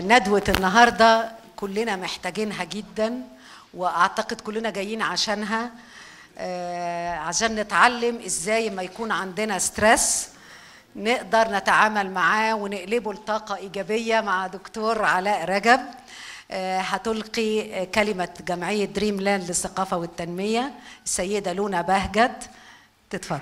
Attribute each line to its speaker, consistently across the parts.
Speaker 1: ندوة النهاردة كلنا محتاجينها جدا وأعتقد كلنا جايين عشانها آه، عشان نتعلم إزاي ما يكون عندنا ستريس نقدر نتعامل معاه ونقلبه لطاقة إيجابية مع دكتور علاء رجب آه، هتلقي كلمة جمعية دريم لاند للثقافة والتنمية السيدة لونا بهجت تتفضل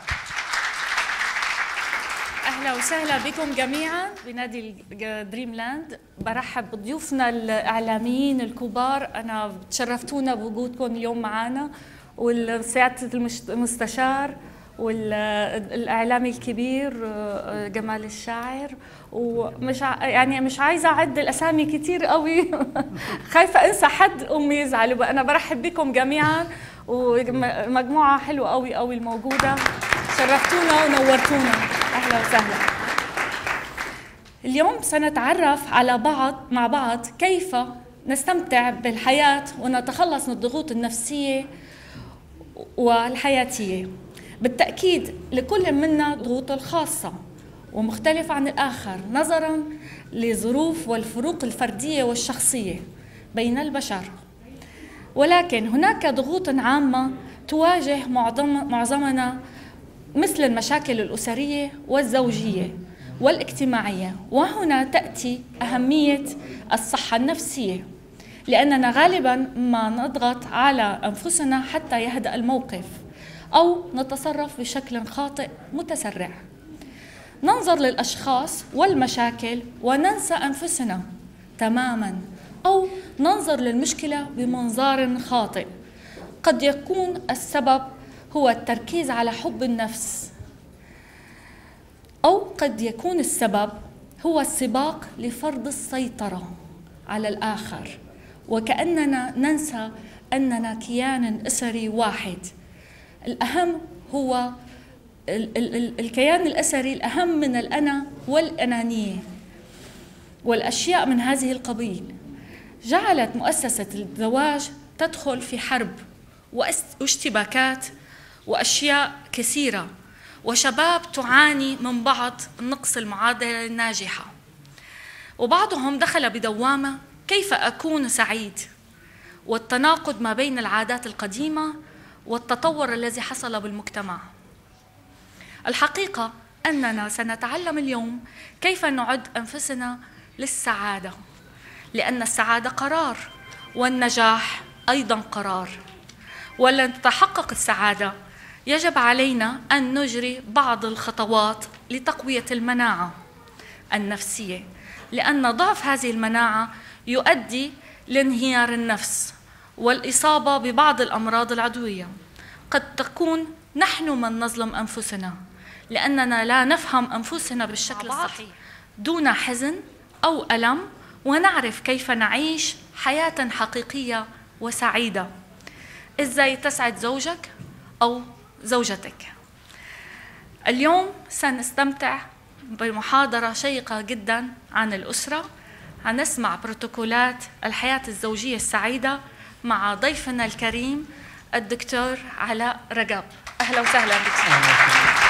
Speaker 2: اهلا وسهلا بكم جميعا بنادي دريم لاند برحب بضيوفنا الاعلاميين الكبار انا تشرفتونا بوجودكم اليوم معنا والسياده المستشار والاعلامي الكبير آه، جمال الشاعر ومش ع... يعني مش عايزه اعد الاسامي كتير قوي خايفه انسى حد امي يزعلوا انا برحب بكم جميعا ومجموعه حلوه قوي قوي الموجوده شرفتونا ونورتونا اهلا وسهلا اليوم سنتعرف على بعض مع بعض كيف نستمتع بالحياه ونتخلص من الضغوط النفسيه والحياتيه بالتاكيد لكل منا ضغوطه الخاصه ومختلف عن الاخر نظرا لظروف والفروق الفرديه والشخصيه بين البشر ولكن هناك ضغوط عامه تواجه معظم معظمنا مثل المشاكل الاسريه والزوجيه والاجتماعيه وهنا تاتي اهميه الصحه النفسيه لاننا غالبا ما نضغط على انفسنا حتى يهدا الموقف او نتصرف بشكل خاطئ متسرع ننظر للاشخاص والمشاكل وننسى انفسنا تماما او ننظر للمشكله بمنظار خاطئ قد يكون السبب هو التركيز على حب النفس او قد يكون السبب هو السباق لفرض السيطره على الاخر وكاننا ننسى اننا كيان اسري واحد الاهم هو ال ال الكيان الأسري الأهم من الأنا والأنانية والأشياء من هذه القبيل جعلت مؤسسة الزواج تدخل في حرب واشتباكات وأشياء كثيرة وشباب تعاني من بعض نقص المعادلة الناجحة وبعضهم دخل بدوامة كيف أكون سعيد والتناقض ما بين العادات القديمة والتطور الذي حصل بالمجتمع الحقيقة أننا سنتعلم اليوم كيف نعد أنفسنا للسعادة لأن السعادة قرار والنجاح أيضا قرار ولنتحقق السعادة يجب علينا أن نجري بعض الخطوات لتقوية المناعة النفسية لأن ضعف هذه المناعة يؤدي لانهيار النفس والإصابة ببعض الأمراض العضوية قد تكون نحن من نظلم أنفسنا لأننا لا نفهم أنفسنا بالشكل الصحيح دون حزن أو ألم ونعرف كيف نعيش حياة حقيقية وسعيدة إزاي تسعد زوجك أو زوجتك اليوم سنستمتع بمحاضرة شيقة جدا عن الأسرة هنسمع بروتوكولات الحياة الزوجية السعيدة مع ضيفنا الكريم الدكتور علاء رجب أهلا وسهلا بك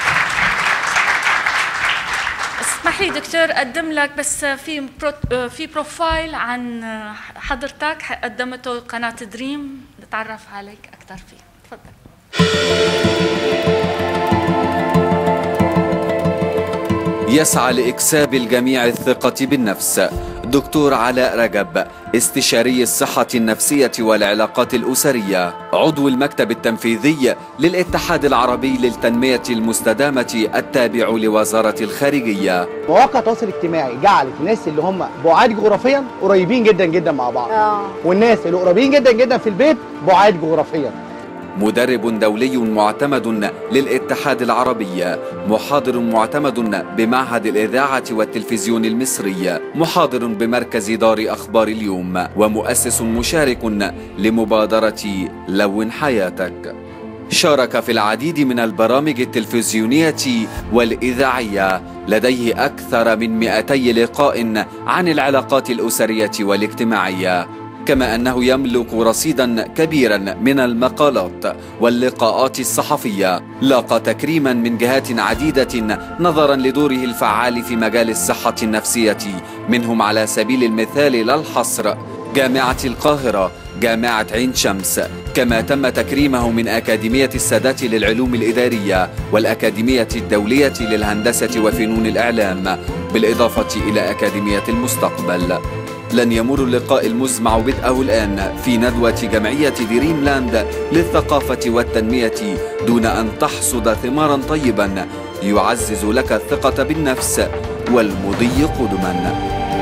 Speaker 2: اسمح لي دكتور اقدم لك بس في في بروفايل عن حضرتك قدمته قناه دريم نتعرف عليك اكثر فيه تفضل
Speaker 3: يسعى لاكساب الجميع الثقه بالنفس دكتور علاء رجب استشاري الصحة النفسية والعلاقات الأسرية عضو المكتب التنفيذي للاتحاد العربي للتنمية المستدامة التابع لوزارة الخارجية
Speaker 4: مواقع التواصل الاجتماعي جعلت الناس اللي هم بعاد جغرافيا قريبين جدا جدا مع بعض آه. والناس اللي قريبين جدا جدا في البيت بعاد جغرافيا
Speaker 3: مدرب دولي معتمد للاتحاد العربي محاضر معتمد بمعهد الإذاعة والتلفزيون المصري محاضر بمركز دار أخبار اليوم ومؤسس مشارك لمبادرة لون حياتك شارك في العديد من البرامج التلفزيونية والإذاعية لديه أكثر من 200 لقاء عن العلاقات الأسرية والاجتماعية كما أنه يملك رصيدا كبيرا من المقالات واللقاءات الصحفية لاقى تكريما من جهات عديدة نظرا لدوره الفعال في مجال الصحة النفسية منهم على سبيل المثال لا الحصر جامعة القاهرة جامعة عين شمس كما تم تكريمه من أكاديمية السادات للعلوم الإدارية والأكاديمية الدولية للهندسة وفنون الإعلام بالإضافة إلى أكاديمية المستقبل لن يمر اللقاء المزمع بدءه الآن في ندوة جمعية دريم لاند للثقافة والتنمية دون أن تحصد ثمارا طيبا يعزز لك الثقة بالنفس والمضي قدما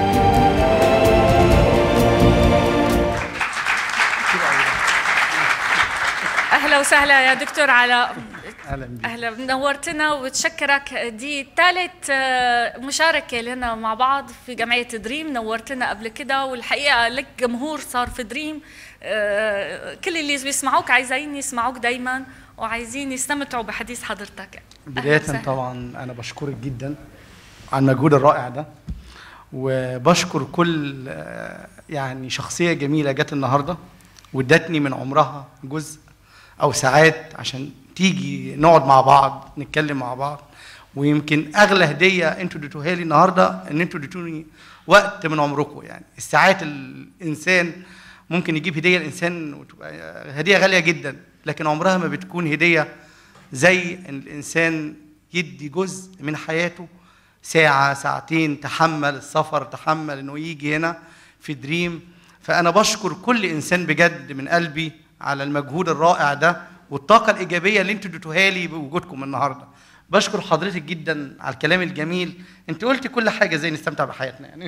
Speaker 2: اهلا وسهلا يا دكتور على
Speaker 4: اهلا بيك
Speaker 2: اهلا نورتنا وبتشكرك دي ثالث مشاركه لنا مع بعض في جمعيه دريم نورتنا قبل كده والحقيقه لك جمهور صار في دريم آه، كل اللي بيسمعوك عايزين يسمعوك دايما وعايزين يستمتعوا بحديث حضرتك أهلاً
Speaker 4: بداية
Speaker 2: وسهلاً.
Speaker 4: طبعا أنا بشكرك جدا على المجهود الرائع ده وبشكر كل آه، يعني شخصية جميلة جت النهاردة وادتني من عمرها جزء أو ساعات عشان تيجي نقعد مع بعض نتكلم مع بعض ويمكن أغلى هدية أنتوا اديتوها لي النهاردة إن أنتوا اديتوني وقت من عمركم يعني الساعات الإنسان ممكن يجيب هدية الإنسان وتبقى هدية غالية جدا لكن عمرها ما بتكون هدية زي ان الانسان يدي جزء من حياته ساعة ساعتين تحمل السفر تحمل انه يجي هنا في دريم فانا بشكر كل انسان بجد من قلبي على المجهود الرائع ده والطاقة الإيجابية اللي انتوا اديتوها لي بوجودكم النهاردة بشكر حضرتك جدا على الكلام الجميل انت قلتي كل حاجة زي نستمتع بحياتنا يعني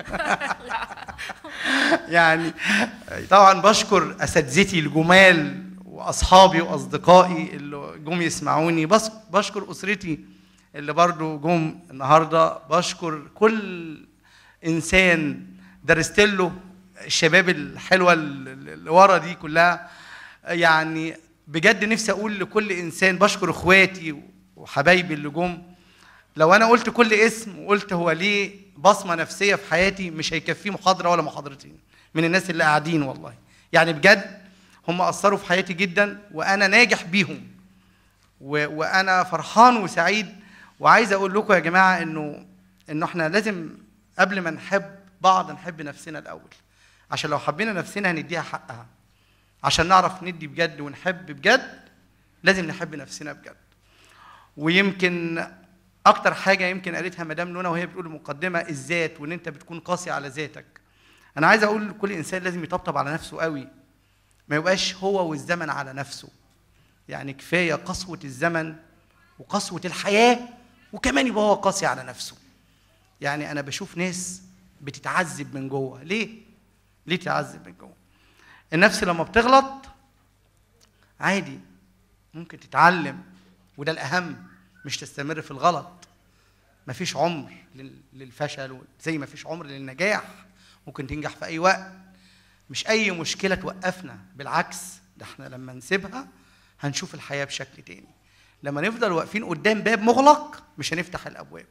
Speaker 4: يعني طبعا بشكر اساتذتي الجمال واصحابي واصدقائي اللي جم يسمعوني بس بشكر اسرتي اللي برضو جم النهارده بشكر كل انسان درست له الشباب الحلوه اللي ورا دي كلها يعني بجد نفسي اقول لكل انسان بشكر اخواتي وحبايبي اللي جم لو انا قلت كل اسم وقلت هو ليه بصمه نفسيه في حياتي مش هيكفيه محاضره ولا محاضرتين من الناس اللي قاعدين والله يعني بجد هم اثروا في حياتي جدا وانا ناجح بيهم و... وانا فرحان وسعيد وعايز اقول لكم يا جماعه انه انه احنا لازم قبل ما نحب بعض نحب نفسنا الاول عشان لو حبينا نفسنا هنديها حقها عشان نعرف ندي بجد ونحب بجد لازم نحب نفسنا بجد ويمكن اكتر حاجه يمكن قالتها مدام نونا وهي بتقول المقدمه الذات وان انت بتكون قاسي على ذاتك انا عايز اقول لكل انسان لازم يطبطب على نفسه قوي ما يبقاش هو والزمن على نفسه يعني كفايه قسوه الزمن وقسوه الحياه وكمان يبقى هو قاسي على نفسه يعني انا بشوف ناس بتتعذب من جوه ليه ليه تتعذب من جوه النفس لما بتغلط عادي ممكن تتعلم وده الاهم مش تستمر في الغلط مفيش عمر لل- للفشل زي ما فيش عمر للنجاح ممكن تنجح في اي وقت مش اي مشكله توقفنا بالعكس ده احنا لما نسيبها هنشوف الحياه بشكل تاني لما نفضل واقفين قدام باب مغلق مش هنفتح الابواب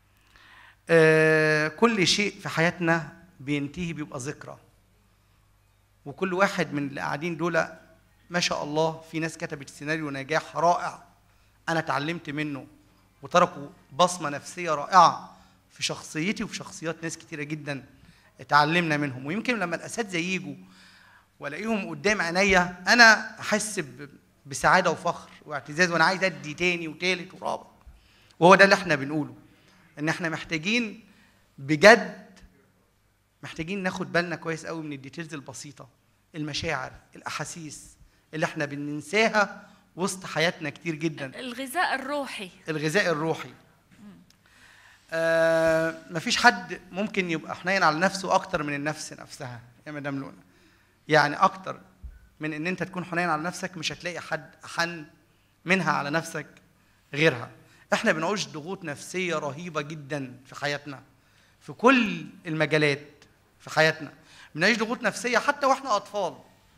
Speaker 4: آه كل شيء في حياتنا بينتهي بيبقى ذكرى وكل واحد من اللي قاعدين دول ما شاء الله في ناس كتبت سيناريو نجاح رائع انا اتعلمت منه وتركوا بصمه نفسيه رائعه في شخصيتي وفي شخصيات ناس كتيره جدا اتعلمنا منهم ويمكن لما الاساتذه يجوا والاقيهم قدام عينيا انا احس ب- بسعاده وفخر واعتزاز وانا عايز ادي تاني وتالت ورابع وهو ده اللي احنا بنقوله ان احنا محتاجين بجد محتاجين ناخد بالنا كويس قوي من الديتيلز البسيطه المشاعر الاحاسيس اللي احنا بننساها وسط حياتنا كتير جدا
Speaker 2: الغذاء الروحي
Speaker 4: الغذاء الروحي آه مفيش حد ممكن يبقى حنين على نفسه اكتر من النفس نفسها يا مدام لونا يعني اكتر من ان انت تكون حنين على نفسك مش هتلاقي حد احن منها على نفسك غيرها احنا بنعيش ضغوط نفسيه رهيبه جدا في حياتنا في كل المجالات في حياتنا بنعيش ضغوط نفسيه حتى واحنا اطفال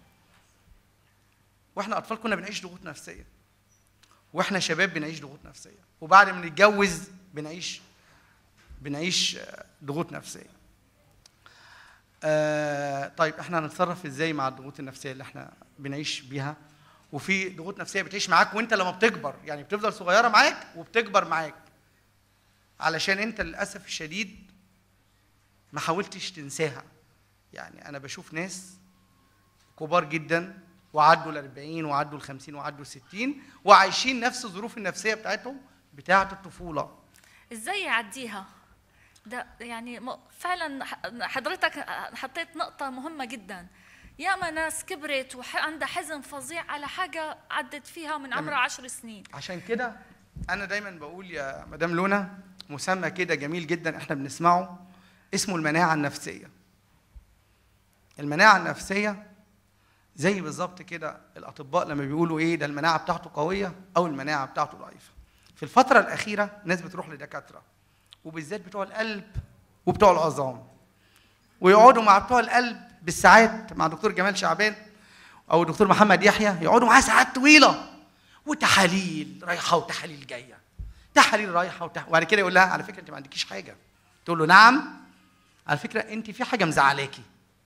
Speaker 4: واحنا اطفال كنا بنعيش ضغوط نفسيه واحنا شباب بنعيش ضغوط نفسيه وبعد ما نتجوز بنعيش بنعيش آه، ضغوط نفسيه آه طيب احنا هنتصرف ازاي مع الضغوط النفسيه اللي احنا بنعيش بيها وفي ضغوط نفسيه بتعيش معاك وانت لما بتكبر يعني بتفضل صغيره معاك وبتكبر معاك علشان انت للاسف الشديد ما حاولتش تنساها يعني انا بشوف ناس كبار جدا وعدوا ال 40 وعدوا ال 50 وعدوا ال 60 وعايشين نفس الظروف النفسيه بتاعتهم بتاعه الطفوله
Speaker 2: ازاي يعديها ده يعني م- فعلا ح- حضرتك حطيت نقطة مهمة جدا ياما ناس كبرت وعندها حزن فظيع على حاجة عدت فيها من عمرها عشر سنين
Speaker 4: عشان كده انا دايما بقول يا مدام لونا مسمى كده جميل جدا احنا بنسمعه اسمه المناعه النفسيه المناعه النفسيه زي بالظبط كده الاطباء لما بيقولوا ايه ده المناعه بتاعته قويه او المناعه بتاعته ضعيفه في الفتره الاخيره ناس بتروح لدكاتره وبالذات بتوع القلب وبتوع العظام ويقعدوا مع بتوع القلب بالساعات مع دكتور جمال شعبان او دكتور محمد يحيى يقعدوا معاه ساعات طويله وتحاليل رايحه وتحاليل جايه تحاليل رايحه وتح... وبعد كده يقول لها على فكره انت ما عندكيش حاجه تقول له نعم على فكره انت في حاجه مزعلاكي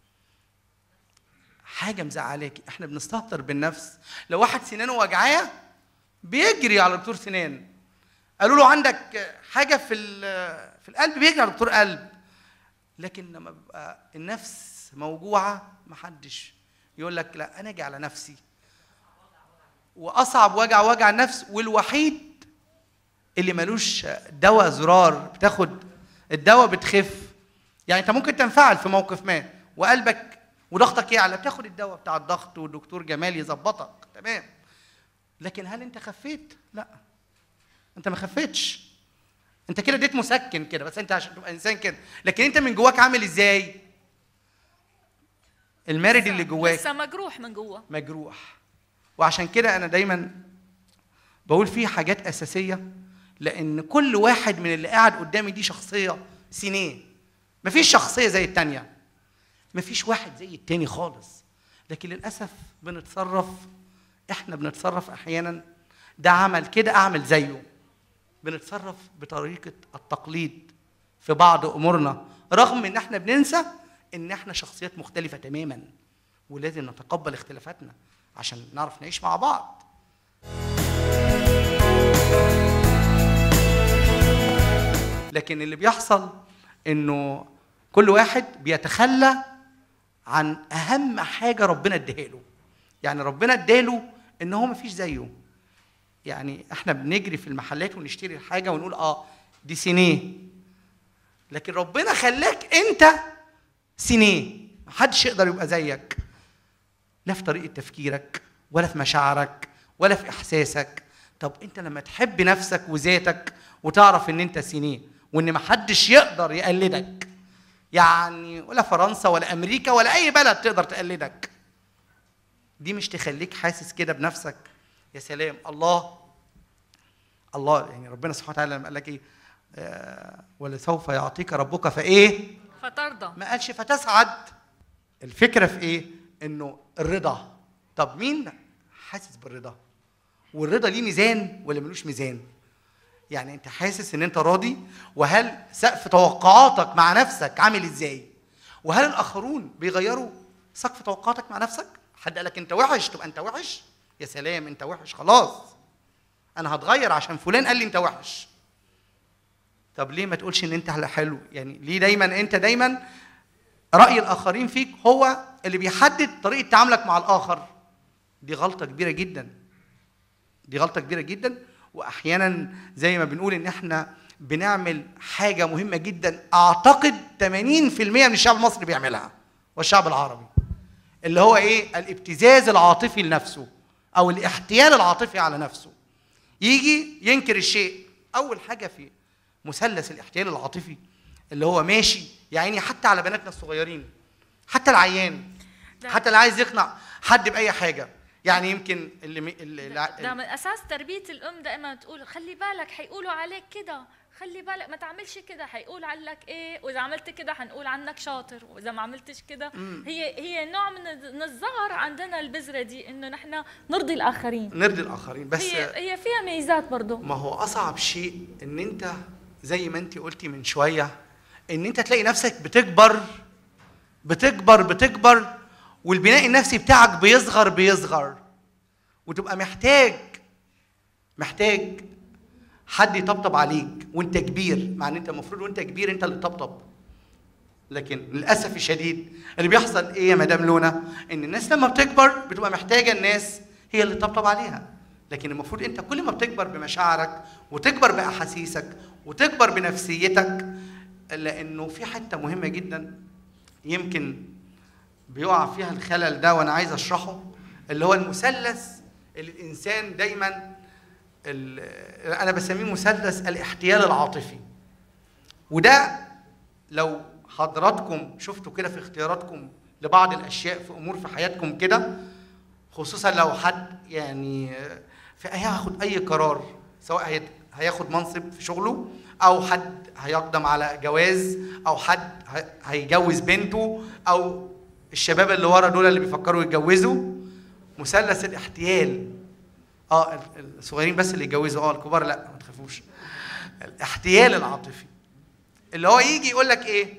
Speaker 4: حاجه مزعلاكي احنا بنستهتر بالنفس لو واحد سنانه وجعاه بيجري على دكتور سنان قالوا له عندك حاجه في ال- في القلب بيجري على دكتور قلب لكن لما بيبقى النفس موجوعه محدش يقول لك لا انا اجي على نفسي واصعب وجع وجع النفس والوحيد اللي ملوش دواء زرار بتاخد الدواء بتخف يعني انت ممكن تنفعل في موقف ما وقلبك وضغطك يعلى بتاخد الدواء بتاع الضغط والدكتور جمال يظبطك تمام لكن هل انت خفيت لا انت ما خفتش انت كده اديت مسكن كده بس انت عشان تبقى انسان كده لكن انت من جواك عامل ازاي المارد اللي جواك
Speaker 2: لسه مجروح من جوا
Speaker 4: مجروح وعشان كده انا دايما بقول في حاجات اساسيه لان كل واحد من اللي قاعد قدامي دي شخصيه سينيه مفيش شخصيه زي التانيه مفيش واحد زي التاني خالص لكن للاسف بنتصرف احنا بنتصرف احيانا ده عمل كده اعمل زيه بنتصرف بطريقه التقليد في بعض امورنا رغم ان احنا بننسى ان احنا شخصيات مختلفه تماما ولازم نتقبل اختلافاتنا عشان نعرف نعيش مع بعض لكن اللي بيحصل انه كل واحد بيتخلى عن اهم حاجه ربنا اداها له يعني ربنا اداله ان هو مفيش زيه يعني احنا بنجري في المحلات ونشتري الحاجه ونقول اه دي سينيه لكن ربنا خلاك انت سينيه محدش يقدر يبقى زيك لا في طريقه تفكيرك ولا في مشاعرك ولا في احساسك طب انت لما تحب نفسك وذاتك وتعرف ان انت سينيه وان محدش يقدر يقلدك يعني ولا فرنسا ولا امريكا ولا اي بلد تقدر تقلدك دي مش تخليك حاسس كده بنفسك يا سلام الله الله يعني ربنا سبحانه وتعالى لما قال لك ايه آه ولسوف يعطيك ربك فايه
Speaker 2: فترضى
Speaker 4: ما قالش فتسعد الفكره في ايه انه الرضا طب مين حاسس بالرضا والرضا ليه ميزان ولا ملوش ميزان يعني انت حاسس ان انت راضي وهل سقف توقعاتك مع نفسك عامل ازاي وهل الاخرون بيغيروا سقف توقعاتك مع نفسك حد قالك انت وحش تبقى انت وحش يا سلام انت وحش خلاص انا هتغير عشان فلان قال لي انت وحش طب ليه ما تقولش ان انت حلو يعني ليه دايما انت دايما راي الاخرين فيك هو اللي بيحدد طريقه تعاملك مع الاخر دي غلطه كبيره جدا دي غلطه كبيره جدا واحيانا زي ما بنقول ان احنا بنعمل حاجه مهمه جدا اعتقد 80% من الشعب المصري بيعملها والشعب العربي اللي هو ايه الابتزاز العاطفي لنفسه او الاحتيال العاطفي على نفسه يجي ينكر الشيء اول حاجه في مثلث الاحتيال العاطفي اللي هو ماشي يا عيني حتى على بناتنا الصغيرين حتى العيان
Speaker 2: ده-
Speaker 4: حتى اللي عايز يقنع حد باي حاجه يعني يمكن اللي, اللي, اللي
Speaker 2: ده, ده من اساس تربيه الام دائما تقول خلي بالك حيقولوا عليك كده خلي بالك ما تعملش كده حيقول عنك ايه واذا عملت كده حنقول عنك شاطر واذا ما عملتش كده هي هي نوع من الز- من الزهر عندنا البذره دي انه نحن نرضي الاخرين
Speaker 4: نرضي الاخرين بس
Speaker 2: هي هي فيها ميزات برضه
Speaker 4: ما هو اصعب شيء ان انت زي ما انت قلتي من شويه ان انت تلاقي نفسك بتكبر بتكبر بتكبر والبناء النفسي بتاعك بيصغر بيصغر وتبقى محتاج محتاج حد يطبطب عليك وانت كبير مع ان انت المفروض وانت كبير انت اللي تطبطب لكن للاسف الشديد اللي بيحصل ايه يا مدام لونا ان الناس لما بتكبر بتبقى محتاجه الناس هي اللي تطبطب عليها لكن المفروض انت كل ما بتكبر بمشاعرك وتكبر باحاسيسك وتكبر بنفسيتك لانه في حته مهمه جدا يمكن بيقع فيها الخلل ده وانا عايز اشرحه اللي هو المثلث اللي الانسان دايما ال- انا بسميه مثلث الاحتيال العاطفي وده لو حضراتكم شفتوا كده في اختياراتكم لبعض الاشياء في امور في حياتكم كده خصوصا لو حد يعني في هياخد اي قرار سواء هيت- هياخد منصب في شغله او حد هيقدم على جواز او حد هي- هيجوز بنته او الشباب اللي ورا دول اللي بيفكروا يتجوزوا مثلث الاحتيال اه ال- الصغيرين بس اللي يتجوزوا اه الكبار لا ما تخافوش الاحتيال العاطفي اللي هو يجي يقول لك ايه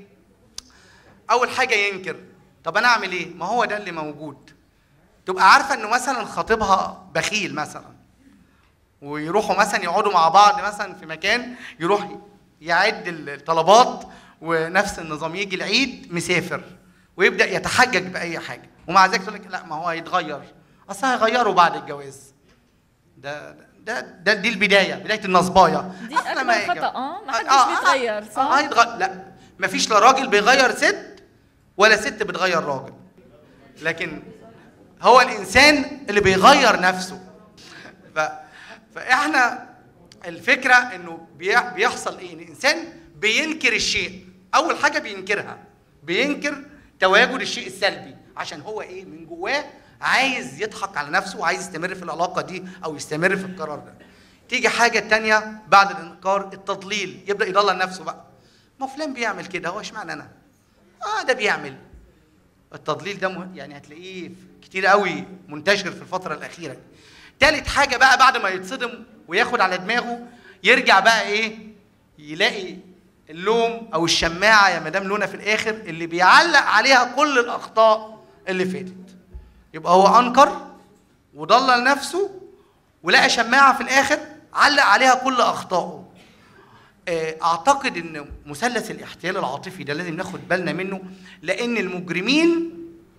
Speaker 4: اول حاجه ينكر طب انا اعمل ايه ما هو ده اللي موجود تبقى عارفه انه مثلا خطيبها بخيل مثلا ويروحوا مثلا يقعدوا مع بعض مثلا في مكان يروح يعد الطلبات ونفس النظام يجي العيد مسافر ويبدا يتحجج باي حاجه ومع ذلك تقول لك لا ما هو هيتغير اصل هيغيره بعد الجواز ده ده ده دي البدايه بدايه النصبايه
Speaker 2: دي
Speaker 4: أصل
Speaker 2: أكبر
Speaker 4: ما يجي-
Speaker 2: خطأ، آه، ما حدش
Speaker 4: آه، آه،
Speaker 2: بيتغير، صح؟
Speaker 4: آه، هيتغير لا مفيش لا راجل بيغير ست ولا ست بتغير راجل لكن هو الانسان اللي بيغير نفسه ف... فاحنا الفكره انه بي- بيحصل ايه ان الانسان بينكر الشيء اول حاجه بينكرها بينكر تواجد الشيء السلبي عشان هو ايه من جواه عايز يضحك على نفسه وعايز يستمر في العلاقه دي او يستمر في القرار ده تيجي حاجه تانية بعد الانكار التضليل يبدا يضلل نفسه بقى ما فلان بيعمل كده هو اشمعنى انا اه ده بيعمل التضليل ده مه... يعني هتلاقيه كتير قوي منتشر في الفترة الأخيرة دي. تالت حاجة بقى بعد ما يتصدم وياخد على دماغه يرجع بقى إيه يلاقي اللوم أو الشماعة يا مدام لونا في الآخر اللي بيعلق عليها كل الأخطاء اللي فاتت يبقى هو أنكر وضلل نفسه ولقى شماعة في الآخر علق عليها كل أخطائه آه، اعتقد ان مثلث الاحتيال العاطفي ده لازم ناخد بالنا منه لان المجرمين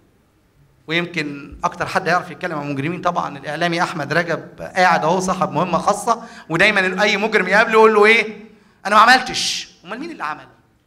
Speaker 4: ويمكن اكتر حد يعرف يتكلم عن المجرمين طبعا الاعلامي احمد رجب قاعد اهو صاحب مهمه خاصه ودايما اي مجرم يقابله يقول له ايه انا ما عملتش امال مين اللي عمل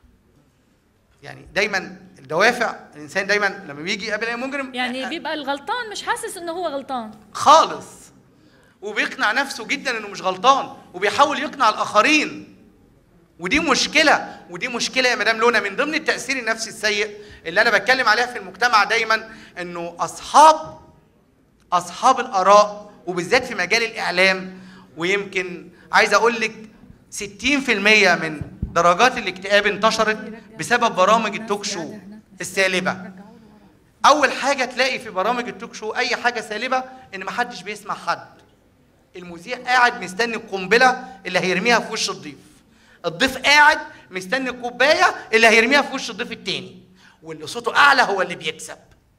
Speaker 4: يعني دايما الدوافع الانسان دايما لما بيجي يقابل اي مجرم
Speaker 2: يعني بيبقى الغلطان مش حاسس انه هو غلطان
Speaker 4: خالص وبيقنع نفسه جدا انه مش غلطان وبيحاول يقنع الاخرين ودي مشكله ودي مشكله يا مدام لونا من ضمن التاثير النفسي السيء اللي انا بتكلم عليها في المجتمع دايما انه اصحاب اصحاب الاراء وبالذات في مجال الاعلام ويمكن عايز اقول لك 60% من درجات الاكتئاب انتشرت بسبب برامج التوك شو السالبه اول حاجه تلاقي في برامج التوك شو اي حاجه سالبه ان محدش بيسمع حد المذيع قاعد مستني القنبله اللي هيرميها في وش الضيف الضيف قاعد مستني الكوبايه اللي هيرميها في وش الضيف التاني واللي صوته اعلى هو اللي بيكسب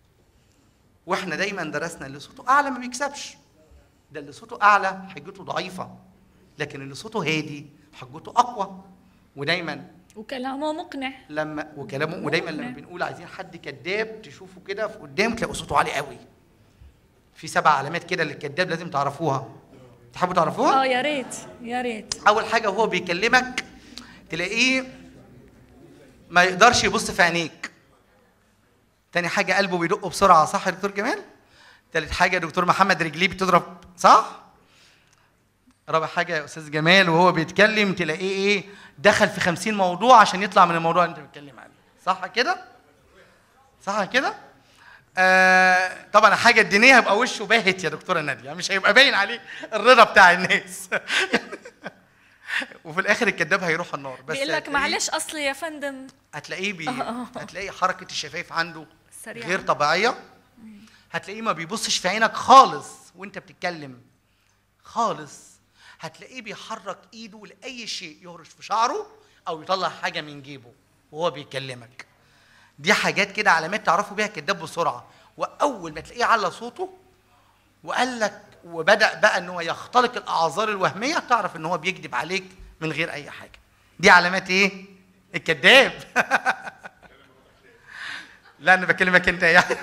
Speaker 4: واحنا دايما درسنا اللي صوته اعلى ما بيكسبش ده اللي صوته اعلى حجته ضعيفه لكن اللي صوته هادي حجته اقوى ودايما
Speaker 2: وكلامه مقنع
Speaker 4: لما وكلامه ودايما لما بنقول عايزين حد كذاب تشوفه كده في قدام تلاقوا صوته عالي قوي في سبع علامات كده للكذاب لازم تعرفوها تحبوا تعرفوها
Speaker 2: اه يا ريت يا ريت
Speaker 4: اول حاجه وهو بيكلمك تلاقيه ما يقدرش يبص في عينيك تاني حاجه قلبه بيدق بسرعه صح يا دكتور جمال تالت حاجه دكتور محمد رجليه بتضرب صح رابع حاجه يا استاذ جمال وهو بيتكلم تلاقيه ايه دخل في خمسين موضوع عشان يطلع من الموضوع اللي انت بتتكلم عليه صح كده صح كده آه طبعا الحاجه الدينيه هيبقى وشه باهت يا دكتوره ناديه مش هيبقى باين عليه الرضا بتاع الناس وفي الاخر الكذاب هيروح النار بس
Speaker 2: بيقول لك
Speaker 4: هتلاقيه-
Speaker 2: معلش اصلي يا فندم
Speaker 4: هتلاقيه بي...
Speaker 2: آه.
Speaker 4: هتلاقي حركه الشفايف عنده
Speaker 2: سريعة.
Speaker 4: غير طبيعيه هتلاقيه ما بيبصش في عينك خالص وانت بتتكلم خالص هتلاقيه بيحرك ايده لاي شيء يهرش في شعره او يطلع حاجه من جيبه وهو بيكلمك دي حاجات كده علامات تعرفوا بيها الكذاب بسرعه واول ما تلاقيه على صوته وقال لك وبدا بقى ان هو يختلق الاعذار الوهميه تعرف ان هو بيكذب عليك من غير اي حاجه دي علامات ايه الكذاب لا انا بكلمك انت يا يحيى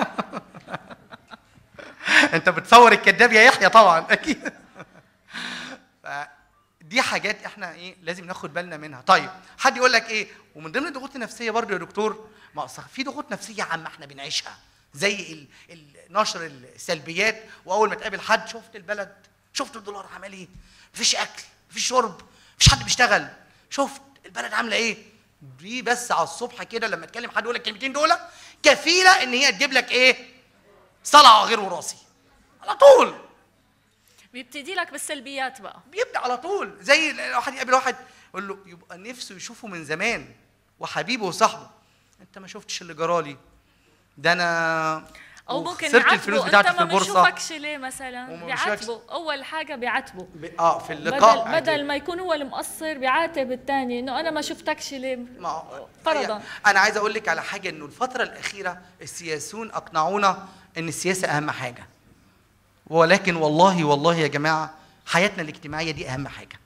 Speaker 4: انت بتصور الكذاب يا يحيى طبعا اكيد دي حاجات احنا ايه لازم ناخد بالنا منها طيب حد يقول لك ايه ومن ضمن الضغوط النفسيه برضو يا دكتور ما أصل في ضغوط نفسيه عامه احنا بنعيشها زي ال- ال- نشر السلبيات واول ما تقابل حد شفت البلد شفت الدولار عمل ايه مفيش اكل مفيش شرب مفيش حد بيشتغل شفت البلد عامله ايه دي بس على الصبح كده لما تكلم حد يقول لك الكلمتين دول كفيله ان هي تجيب لك ايه صلع غير وراثي على طول
Speaker 2: بيبتدي لك بالسلبيات بقى
Speaker 4: بيبدا على طول زي واحد يقابل واحد يقول له يبقى نفسه يشوفه من زمان وحبيبه وصاحبه انت ما شفتش اللي جرالي ده انا
Speaker 2: او ممكن
Speaker 4: خسرت الفلوس
Speaker 2: يعاتبوا
Speaker 4: بتاعتي
Speaker 2: انت
Speaker 4: في
Speaker 2: ما
Speaker 4: البورصه
Speaker 2: بنشوفكش ليه مثلا
Speaker 4: وما
Speaker 2: بيعاتبوا اول حاجه بيعاتبوا
Speaker 4: ب- اه في اللقاء
Speaker 2: بدل بدل ما يكون هو المقصر بيعاتب الثاني انه انا ما شفتكش ليه
Speaker 4: ما هو-
Speaker 2: فرضا
Speaker 4: هي- انا عايز اقول لك على حاجه انه الفتره الاخيره السياسيون اقنعونا ان السياسه اهم حاجه ولكن والله والله يا جماعه حياتنا الاجتماعيه دي اهم حاجه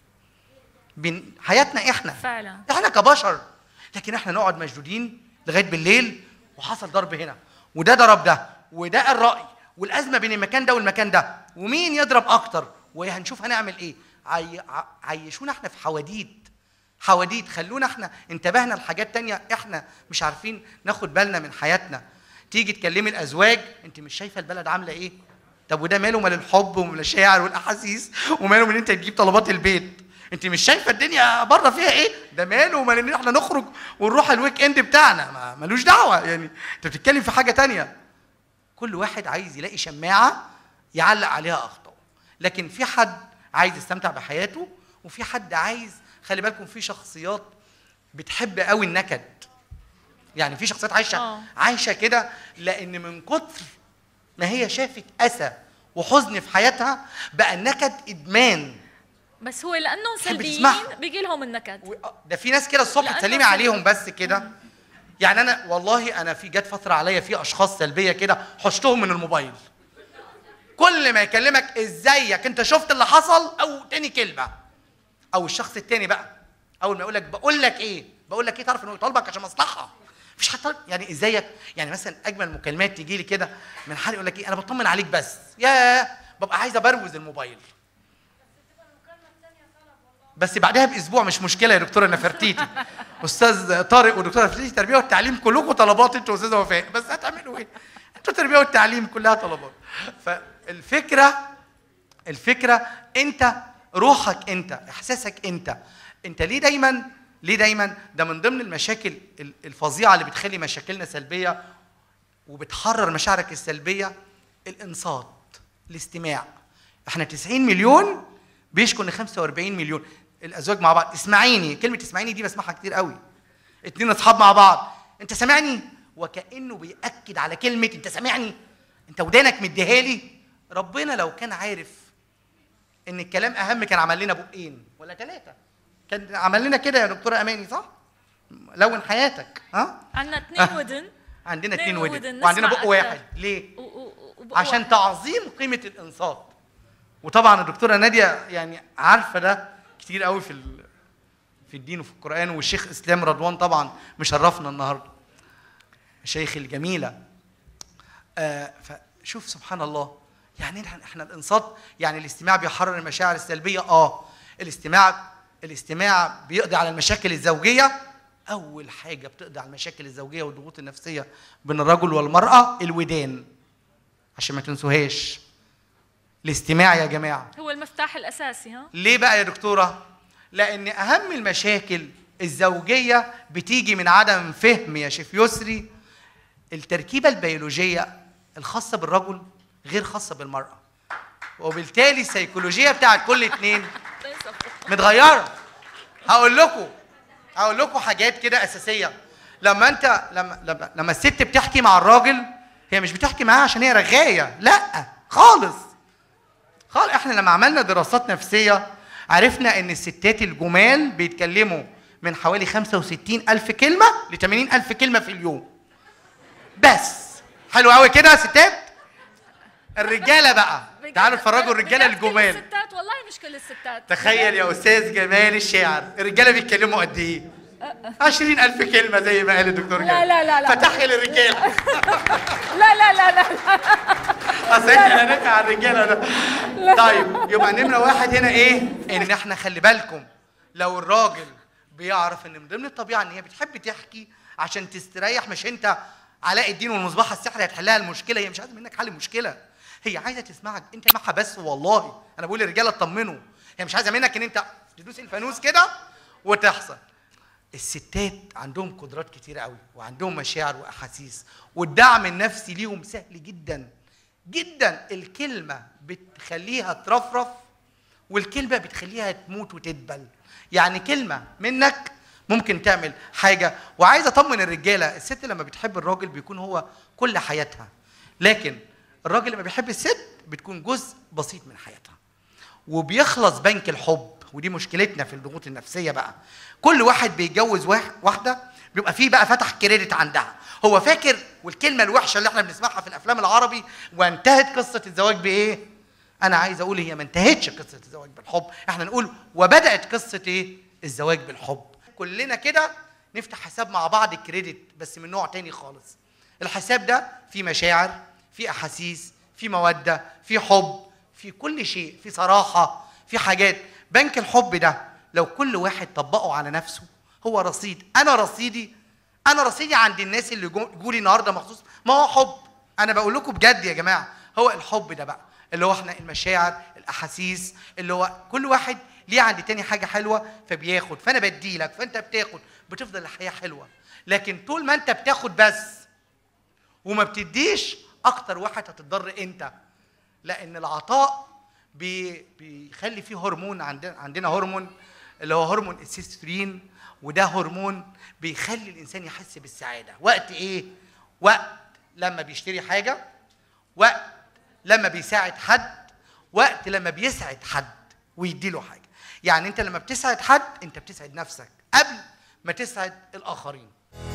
Speaker 4: بن حياتنا احنا
Speaker 2: فعلا
Speaker 4: احنا كبشر لكن احنا نقعد مشدودين لغايه بالليل وحصل ضرب هنا وده ضرب ده وده الراي والازمه بين المكان ده والمكان ده ومين يضرب اكتر وهنشوف هنعمل ايه عي... ع- عيشونا احنا في حواديت حواديت خلونا احنا انتبهنا لحاجات تانية احنا مش عارفين ناخد بالنا من حياتنا تيجي تكلمي الازواج انت مش شايفه البلد عامله ايه طب وده ماله مال الحب والمشاعر والاحاسيس وماله من انت تجيب طلبات البيت انت مش شايفه الدنيا بره فيها ايه ده ماله ومال ان احنا نخرج ونروح الويك اند بتاعنا ما ملوش دعوه يعني انت بتتكلم في حاجه تانية كل واحد عايز يلاقي شماعه يعلق عليها اخطائه لكن في حد عايز يستمتع بحياته وفي حد عايز خلي بالكم في شخصيات بتحب قوي النكد يعني في شخصيات عايشه
Speaker 2: آه.
Speaker 4: عايشه كده لان من كتر ما هي شافت اسى وحزن في حياتها بقى النكد ادمان
Speaker 2: بس هو لانهم
Speaker 4: تحب
Speaker 2: سلبيين
Speaker 4: تسمعها.
Speaker 2: بيجي لهم النكد
Speaker 4: و- ده في ناس كده الصبح
Speaker 2: لأنه
Speaker 4: تسلمي
Speaker 2: في-
Speaker 4: عليهم بس كده يعني انا والله انا في جت فتره عليا في اشخاص سلبيه كده حشتهم من الموبايل كل ما يكلمك ازيك انت شفت اللي حصل او تاني كلمه او الشخص التاني بقى اول ما يقول لك بقول لك ايه بقول لك ايه تعرف انه يطالبك عشان مصلحه مفيش حد طالب يعني ازيك يعني مثلا اجمل مكالمات تيجي لي كده من حد يقول لك ايه انا بطمن عليك بس يا ببقى عايز ابروز الموبايل بس بعدها باسبوع مش مشكله يا دكتوره نفرتيتي استاذ طارق ودكتوره نفرتيتي التربيه والتعليم كلكم طلبات انتوا استاذه وفاء بس هتعملوا ايه انتوا التربيه والتعليم كلها طلبات فالفكره الفكره انت روحك انت احساسك انت انت ليه دايما ليه دايما ده من ضمن المشاكل ال- الفظيعه اللي بتخلي مشاكلنا سلبيه وبتحرر مشاعرك السلبيه الانصات الاستماع احنا 90 مليون بيشكوا ان 45 مليون الازواج مع بعض اسمعيني كلمه اسمعيني دي بسمعها كتير قوي اتنين اصحاب مع بعض انت سامعني وكانه بياكد على كلمه انت سامعني انت ودانك مديها لي ربنا لو كان عارف ان الكلام اهم كان عمل لنا بقين ولا ثلاثه كان عمل لنا كده يا دكتوره اماني صح لون حياتك ها
Speaker 2: عندنا اثنين ودن
Speaker 4: عندنا
Speaker 2: اتنين
Speaker 4: اتنين
Speaker 2: ودن،
Speaker 4: ودن وعندنا
Speaker 2: نسمع
Speaker 4: بق
Speaker 2: أكتر.
Speaker 4: واحد ليه
Speaker 2: و- و- وبقوا
Speaker 4: عشان
Speaker 2: واحد.
Speaker 4: تعظيم قيمه الانصات وطبعا الدكتوره ناديه يعني عارفه ده كتير قوي في ال- في الدين وفي القران والشيخ اسلام رضوان طبعا مشرفنا النهارده الشيخ الجميله آه فشوف سبحان الله يعني احنا احنا الانصات يعني الاستماع بيحرر المشاعر السلبيه اه الاستماع الاستماع بيقضي على المشاكل الزوجيه اول حاجه بتقضي على المشاكل الزوجيه والضغوط النفسيه بين الرجل والمراه الودان عشان ما تنسوهاش الاستماع يا جماعه
Speaker 2: هو المفتاح الاساسي ها
Speaker 4: ليه بقى يا دكتورة؟ لأن أهم المشاكل الزوجية بتيجي من عدم فهم يا شيف يسري التركيبة البيولوجية الخاصة بالرجل غير خاصة بالمرأة وبالتالي السيكولوجية بتاعت كل اتنين متغيرة هقول لكم هقول لكم حاجات كده أساسية لما أنت لما لما, لما الست بتحكي مع الراجل هي مش بتحكي معاه عشان هي رغاية لا خالص خالص احنا لما عملنا دراسات نفسية عرفنا ان الستات الجمال بيتكلموا من حوالي 65 ألف كلمة ل 80 ألف كلمة في اليوم بس حلو قوي كده يا ستات الرجاله بقى تعالوا اتفرجوا الرجاله
Speaker 2: بجد كل
Speaker 4: الجمال
Speaker 2: الستات والله مش كل الستات
Speaker 4: تخيل يا استاذ جمال الشاعر الرجاله بيتكلموا قد ايه عشرين ألف كلمة زي ما قال الدكتور
Speaker 2: لا-
Speaker 4: جمال.
Speaker 2: لا- لا- لا.
Speaker 4: فتحي للرجالة
Speaker 2: لا لا لا لا
Speaker 4: اصل احنا هنرجع على الرجاله ده طيب يبقى نمره واحد هنا ايه؟ ان احنا خلي بالكم لو الراجل بيعرف ان من ضمن الطبيعه ان هي بتحب تحكي عشان تستريح مش انت علاء الدين والمصباح السحري هتحلها المشكله هي مش عايزه منك حل المشكله هي عايزه تسمعك انت معها بس والله انا بقول للرجاله اطمنوا هي مش عايزه منك ان انت تدوس الفانوس كده وتحصل الستات عندهم قدرات كتيرة قوي وعندهم مشاعر واحاسيس والدعم النفسي ليهم سهل جدا جدا الكلمه بتخليها ترفرف والكلمه بتخليها تموت وتدبل يعني كلمه منك ممكن تعمل حاجه وعايز اطمن الرجاله الست لما بتحب الراجل بيكون هو كل حياتها لكن الراجل لما بيحب الست بتكون جزء بسيط من حياتها وبيخلص بنك الحب ودي مشكلتنا في الضغوط النفسيه بقى كل واحد بيتجوز واحد واحده بيبقى فيه بقى فتح كريدت عندها هو فاكر والكلمه الوحشه اللي احنا بنسمعها في الافلام العربي وانتهت قصه الزواج بايه انا عايز اقول هي ما انتهتش قصه الزواج بالحب احنا نقول وبدات قصه ايه الزواج بالحب كلنا كده نفتح حساب مع بعض كريدت بس من نوع تاني خالص الحساب ده فيه مشاعر فيه احاسيس فيه موده فيه حب في كل شيء في صراحه في حاجات بنك الحب ده لو كل واحد طبقه على نفسه هو رصيد انا رصيدي انا رصيدي عند الناس اللي جو- جولي النهارده مخصوص ما هو حب انا بقول لكم بجد يا جماعه هو الحب ده بقى اللي هو احنا المشاعر الاحاسيس اللي هو كل واحد ليه عند تاني حاجه حلوه فبياخد فانا بديلك فانت بتاخد بتفضل الحياه حلوه لكن طول ما انت بتاخد بس وما بتديش اكتر واحد هتتضر انت لان العطاء بي بيخلي فيه هرمون عندنا عندنا هرمون اللي هو هرمون السيسترين وده هرمون بيخلي الانسان يحس بالسعاده وقت ايه وقت لما بيشتري حاجه وقت لما بيساعد حد وقت لما بيسعد حد ويديله حاجه يعني انت لما بتسعد حد انت بتسعد نفسك قبل ما تسعد الاخرين